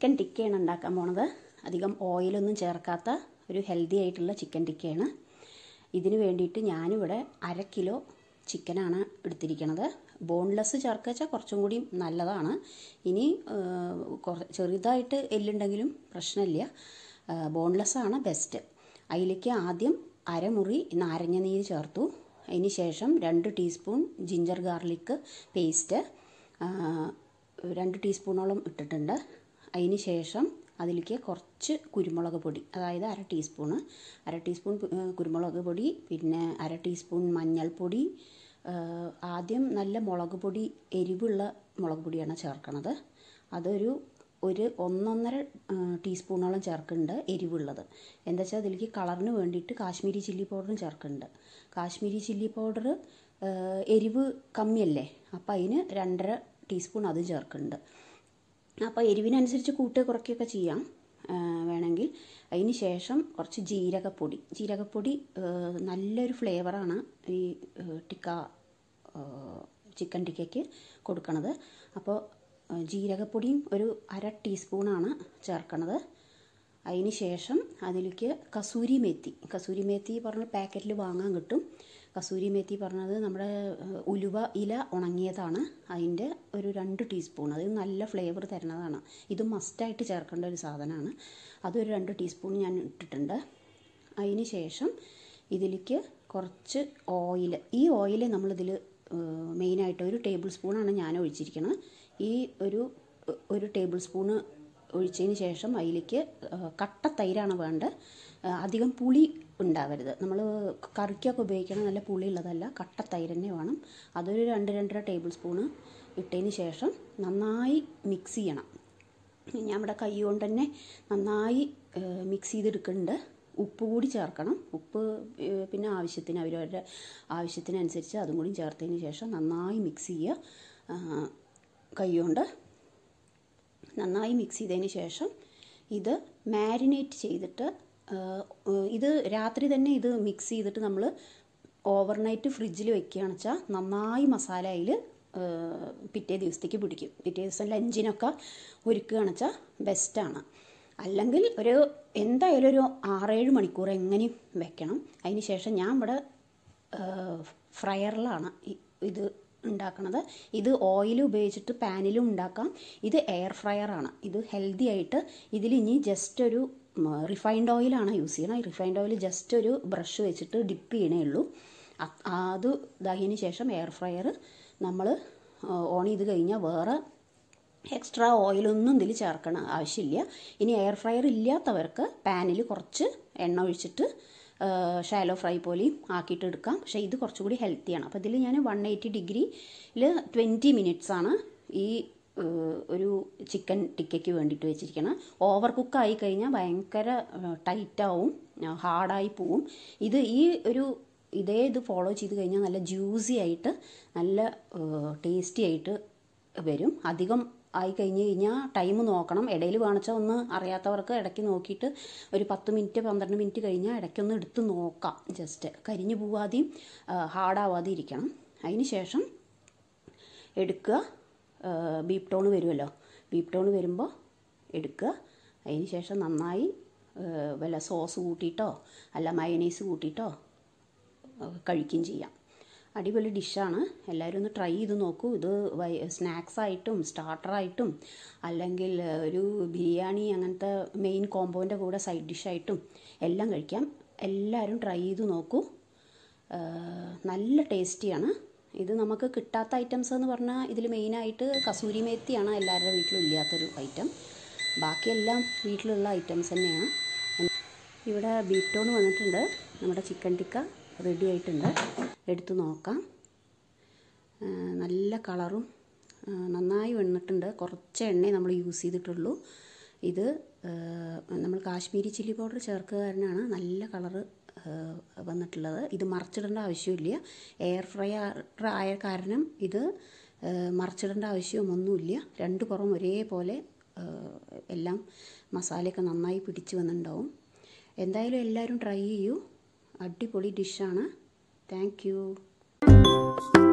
chicken ടിക്കയാണ് ഉണ്ടാക്കാൻ പോണത് അധികം ഓയിലൊന്നും ചേർക്കാത്ത ഒരു ഹെൽത്തി ആയിട്ടുള്ള ചിക്കൻ ടിക്കയാണ് ഇതിന് വേണ്ടിയിട്ട് ഞാനിവിടെ അര കിലോ ചിക്കനാണ് എടുത്തിരിക്കുന്നത് ബോൺലെസ് ചേർക്കുക വെച്ചാൽ കുറച്ചും കൂടി നല്ലതാണ് ഇനി ചെറുതായിട്ട് എല്ലുണ്ടെങ്കിലും പ്രശ്നമില്ല ബോൺലെസ് ആണ് ബെസ്റ്റ് അതിലേക്ക് ആദ്യം അരമുറി നാരങ്ങ നീര് ചേർത്തു അതിന് ശേഷം രണ്ട് ടീസ്പൂൺ ജിഞ്ചർ ഗാർലിക് പേസ്റ്റ് രണ്ട് ടീസ്പൂണോളം ഇട്ടിട്ടുണ്ട് അതിന് ശേഷം അതിലേക്ക് കുറച്ച് കുരുമുളക് പൊടി അതായത് അര ടീസ്പൂണ് അര ടീസ്പൂൺ കുരുമുളക് പൊടി പിന്നെ അര ടീസ്പൂൺ മഞ്ഞൾപ്പൊടി ആദ്യം നല്ല മുളക് പൊടി എരിവുള്ള മുളക് പൊടിയാണ് ചേർക്കണത് അതൊരു ഒരു ഒന്നൊന്നര ടീസ്പൂണോളം ചേർക്കുന്നുണ്ട് എരിവുള്ളത് എന്താ വെച്ചാൽ അതിലേക്ക് കളറിന് വേണ്ടിയിട്ട് കാശ്മീരി ചില്ലി പൗഡറും ചേർക്കുന്നുണ്ട് കാശ്മീരി ചില്ലി പൗഡർ എരിവ് കമ്മിയല്ലേ അപ്പോൾ അതിന് രണ്ടര ടീസ്പൂൺ അതും ചേർക്കുന്നുണ്ട് അപ്പോൾ എരിവിനനുസരിച്ച് കൂട്ടുക കുറയ്ക്കുകയൊക്കെ ചെയ്യാം വേണമെങ്കിൽ അതിന് ശേഷം കുറച്ച് ജീരകപ്പൊടി ജീരകപ്പൊടി നല്ലൊരു ഫ്ലേവറാണ് ഈ ടിക്ക ചിക്കൻ ടിക്കയ്ക്ക് കൊടുക്കണത് അപ്പോൾ ജീരകപ്പൊടിയും ഒരു അര ടീസ്പൂണാണ് ചേർക്കണത് അതിന് ശേഷം അതിലേക്ക് കസൂരി മേത്തി കസൂരി മേത്തി പറഞ്ഞ പാക്കറ്റിൽ വാങ്ങാൻ കിട്ടും കസൂരി മേത്തി പറഞ്ഞത് നമ്മുടെ ഉലുവ ഇല ഉണങ്ങിയതാണ് അതിൻ്റെ ഒരു രണ്ട് ടീസ്പൂൺ അത് നല്ല ഫ്ലേവർ തരുന്നതാണ് ഇത് മസ്റ്റായിട്ട് ചേർക്കേണ്ട ഒരു സാധനമാണ് അതൊരു രണ്ട് ടീസ്പൂൺ ഞാൻ ഇട്ടിട്ടുണ്ട് അതിന് ശേഷം ഇതിലേക്ക് കുറച്ച് ഓയിൽ ഈ ഓയിൽ നമ്മളിതിൽ മെയിനായിട്ട് ഒരു ടേബിൾ സ്പൂണാണ് ഞാൻ ഒഴിച്ചിരിക്കുന്നത് ഈ ഒരു ഒരു ടേബിൾ സ്പൂണ് ഒഴിച്ചതിന് ശേഷം അതിലേക്ക് കട്ട തൈരാണ് വേണ്ടത് അധികം പുളി ഉണ്ടാവരുത് നമ്മൾ കറിക്കൊക്കെ ഉപയോഗിക്കണം നല്ല പുളിയുള്ളതല്ല കട്ട തൈര് തന്നെ വേണം അതൊരു രണ്ട് രണ്ടര ടേബിൾ സ്പൂണ് ഇട്ടതിന് ശേഷം നന്നായി മിക്സ് ചെയ്യണം ഞാൻ ഇവിടെ കൈ കൊണ്ട് തന്നെ നന്നായി മിക്സ് ചെയ്തെടുക്കുന്നുണ്ട് ഉപ്പ് കൂടി ചേർക്കണം ഉപ്പ് പിന്നെ ആവശ്യത്തിന് അവരവരുടെ ആവശ്യത്തിനനുസരിച്ച് അതും കൂടി ചേർത്തതിന് ശേഷം നന്നായി മിക്സ് ചെയ്യുക കൈ കൊണ്ട് നന്നായി മിക്സ് ചെയ്തതിന് ശേഷം ഇത് മാരിനേറ്റ് ചെയ്തിട്ട് ഇത് രാത്രി തന്നെ ഇത് മിക്സ് ചെയ്തിട്ട് നമ്മൾ ഓവർനൈറ്റ് ഫ്രിഡ്ജിൽ വെക്കുകയാണെന്ന് വെച്ചാൽ നന്നായി മസാല അതിൽ പിറ്റേ ദിവസത്തേക്ക് പിടിക്കും പിറ്റേ ദിവസം ലഞ്ചിനൊക്കെ ഒരുക്കുകയാണെന്ന് വെച്ചാൽ ബെസ്റ്റാണ് അല്ലെങ്കിൽ ഒരു എന്തായാലും ഒരു ആറേഴ് മണിക്കൂർ എങ്ങനെയും വെക്കണം അതിന് ശേഷം ഞാൻ ഇവിടെ ഫ്രയറിലാണ് ഇത് ഉണ്ടാക്കണത് ഇത് ഓയിൽ ഉപയോഗിച്ചിട്ട് പാനിലും ഉണ്ടാക്കാം ഇത് എയർ ഫ്രയറാണ് ഇത് ഹെൽത്തി ആയിട്ട് ഇതിൽ ഇനി ജസ്റ്റ് ഒരു റിഫൈൻഡ് ഓയിലാണ് യൂസ് ചെയ്യണം റിഫൈൻഡ് ഓയിൽ ജസ്റ്റ് ഒരു ബ്രഷ് വെച്ചിട്ട് ഡിപ്പ് ചെയ്യണേ ഉള്ളൂ അത് ഇതായതിന് ശേഷം എയർ ഫ്രയർ നമ്മൾ ഓൺ ചെയ്ത് കഴിഞ്ഞാൽ വേറെ എക്സ്ട്രാ ഓയിലൊന്നും ഇതിൽ ചേർക്കണ ആവശ്യമില്ല ഇനി എയർ ഫ്രയർ ഇല്ലാത്തവർക്ക് പാനിൽ കുറച്ച് എണ്ണ ഒഴിച്ചിട്ട് ഷാലോ ഫ്രൈ പോലെയും ആക്കിയിട്ട് എടുക്കാം പക്ഷേ ഇത് കുറച്ചുകൂടി ഹെൽത്തിയാണ് അപ്പോൾ ഇതിൽ ഞാൻ വൺ എയ്റ്റി ഡിഗ്രിയിൽ ട്വൻറ്റി മിനിറ്റ്സ് ആണ് ഈ ഒരു ചിക്കൻ ടിക്കയ്ക്ക് വേണ്ടിയിട്ട് വെച്ചിരിക്കണം ഓവർ കുക്കായി കഴിഞ്ഞാൽ ഭയങ്കര ടൈറ്റാവും ഹാർഡായി പോവും ഇത് ഈ ഒരു ഇതേ ഇത് ഫോളോ ചെയ്ത് കഴിഞ്ഞാൽ നല്ല ജ്യൂസി ആയിട്ട് നല്ല ടേസ്റ്റി ആയിട്ട് വരും അധികം ആയി കഴിഞ്ഞ് കഴിഞ്ഞാൽ ടൈം നോക്കണം ഇടയിൽ വേണിച്ചാൽ ഒന്ന് അറിയാത്തവർക്ക് ഇടയ്ക്ക് നോക്കിയിട്ട് ഒരു പത്ത് മിനിറ്റ് പന്ത്രണ്ട് മിനിറ്റ് കഴിഞ്ഞാൽ ഇടയ്ക്കൊന്ന് എടുത്ത് നോക്കാം ജസ്റ്റ് കരിഞ്ഞു പോവാതെയും ഹാർഡാവാതെ ഇരിക്കണം അതിന് ശേഷം എടുക്കുക ബീപ്പ് ടോൺ വരുമല്ലോ ബീപ്പ് ടോൺ വരുമ്പോൾ എടുക്കുക അതിന് ശേഷം നന്നായി വല്ല സോസ് കൂട്ടിയിട്ടോ അല്ല മയനൈസ് കൂട്ടിയിട്ടോ കഴിക്കുകയും ചെയ്യാം അടിപൊളി ഡിഷാണ് എല്ലാവരും ഒന്ന് ട്രൈ ചെയ്ത് നോക്കൂ ഇത് സ്നാക്സ് ആയിട്ടും സ്റ്റാർട്ടറായിട്ടും അല്ലെങ്കിൽ ഒരു ബിരിയാണി അങ്ങനത്തെ മെയിൻ കോമ്പോൻ്റെ കൂടെ സൈഡ് ഡിഷായിട്ടും എല്ലാം കഴിക്കാം എല്ലാവരും ട്രൈ ചെയ്ത് നോക്കൂ നല്ല ടേസ്റ്റിയാണ് ഇത് നമുക്ക് കിട്ടാത്ത ഐറ്റംസ് എന്ന് പറഞ്ഞാൽ ഇതിൽ മെയിനായിട്ട് കസൂരി മേത്തിയാണ് എല്ലാവരുടെ വീട്ടിലും ഇല്ലാത്തൊരു ഐറ്റം ബാക്കിയെല്ലാം വീട്ടിലുള്ള ഐറ്റംസ് തന്നെയാണ് ഇവിടെ ബീഫ് ടോൺ വന്നിട്ടുണ്ട് നമ്മുടെ ചിക്കൻ ടിക്ക റെഡി ആയിട്ടുണ്ട് എടുത്ത് നോക്കാം നല്ല കളറും നന്നായി വന്നിട്ടുണ്ട് കുറച്ച് എണ്ണയെ നമ്മൾ യൂസ് ചെയ്തിട്ടുള്ളൂ ഇത് നമ്മൾ കാശ്മീരി ചില്ലി പൗഡർ ചേർക്കുക കാരനാണ് നല്ല കളറ് വന്നിട്ടുള്ളത് ഇത് മറച്ചിടേണ്ട ആവശ്യമില്ല എയർ ഫ്രയർ ആയ കാരണം ഇത് മറച്ചിടേണ്ട ആവശ്യമൊന്നുമില്ല രണ്ട് പുറം ഒരേപോലെ എല്ലാം മസാലയൊക്കെ നന്നായി പിടിച്ച് വന്നിട്ടുണ്ടാവും എന്തായാലും എല്ലാവരും ട്രൈ ചെയ്യൂ അടിപൊളി ഡിഷാണ് താങ്ക് യു